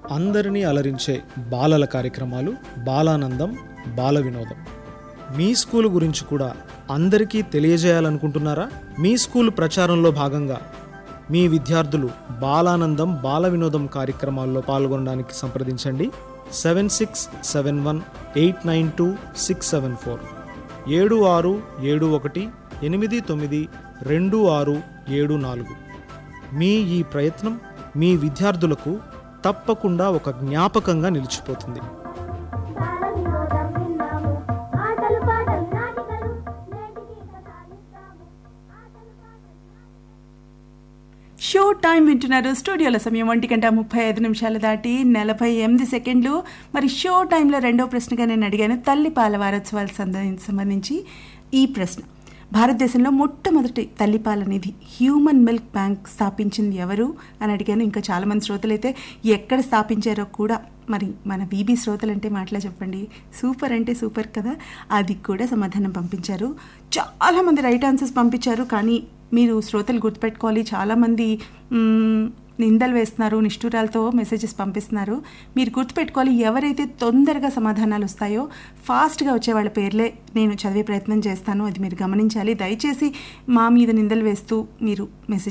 అందరినీ అలరించే బాలల కార్యక్రమాలు బాలానందం బాల వినోదం మీ స్కూల్ గురించి కూడా అందరికీ తెలియజేయాలనుకుంటున్నారా మీ స్కూల్ ప్రచారంలో భాగంగా మీ విద్యార్థులు బాలానందం బాల వినోదం కార్యక్రమాల్లో పాల్గొనడానికి సంప్రదించండి seven six seven one eight nine two six seven four ఏడు ఆరు ఏడు ఒకటి ఎనిమిది తొమ్మిది రెండు ఆరు ఏడు నాలుగు మీ ఈ ప్రయత్నం మీ విద్యార్థులకు తప్పకుండా ఒక జ్ఞాపకంగా నిలిచిపోతుంది బాలవినోదం విన్నాము ఆటలు పాటలు నాటికలు నేటికి కథ సాగిస్తాము ఆటలు పాటలు షో టైం వింటున్నారు స్టూడియోలో సమయం ఒంటి గంట ముప్పై ఐదు నిమిషాలు దాటి నలభై ఎనిమిది సెకండ్లు మరి షో టైంలో రెండో ప్రశ్నగా నేను అడిగాను తల్లి పాల వారోత్సవాలకు సంబంధించి సంబంధించి ఈ ప్రశ్న భారతదేశంలో మొట్టమొదటి తల్లిపాల నిధి హ్యూమన్ మిల్క్ బ్యాంక్ స్థాపించింది ఎవరు అని అడిగాను ఇంకా చాలామంది శ్రోతలైతే ఎక్కడ స్థాపించారో కూడా మరి మన బీబీ శ్రోతలంటే మాటలా చెప్పండి సూపర్ అంటే సూపర్ కదా అది కూడా సమాధానం పంపించారు చాలామంది రైట్ ఆన్సర్స్ పంపించారు కానీ మీరు శ్రోతలు గుర్తుపెట్టుకోవాలి చాలామంది మ్మ్, నిందలు వేస్తున్నారు నిష్ఠూరాలతో మెసేజెస్ పంపిస్తున్నారు మీరు గుర్తుపెట్టుకోవాలి ఎవరైతే తొందరగా సమాధానాలు వస్తాయో ఫాస్ట్గా వచ్చే వాళ్ళ పేర్లే నేను చదివే ప్రయత్నం చేస్తాను అది మీరు గమనించాలి దయచేసి మా మీద నిందలు వేస్తూ మీరు మెసేజ్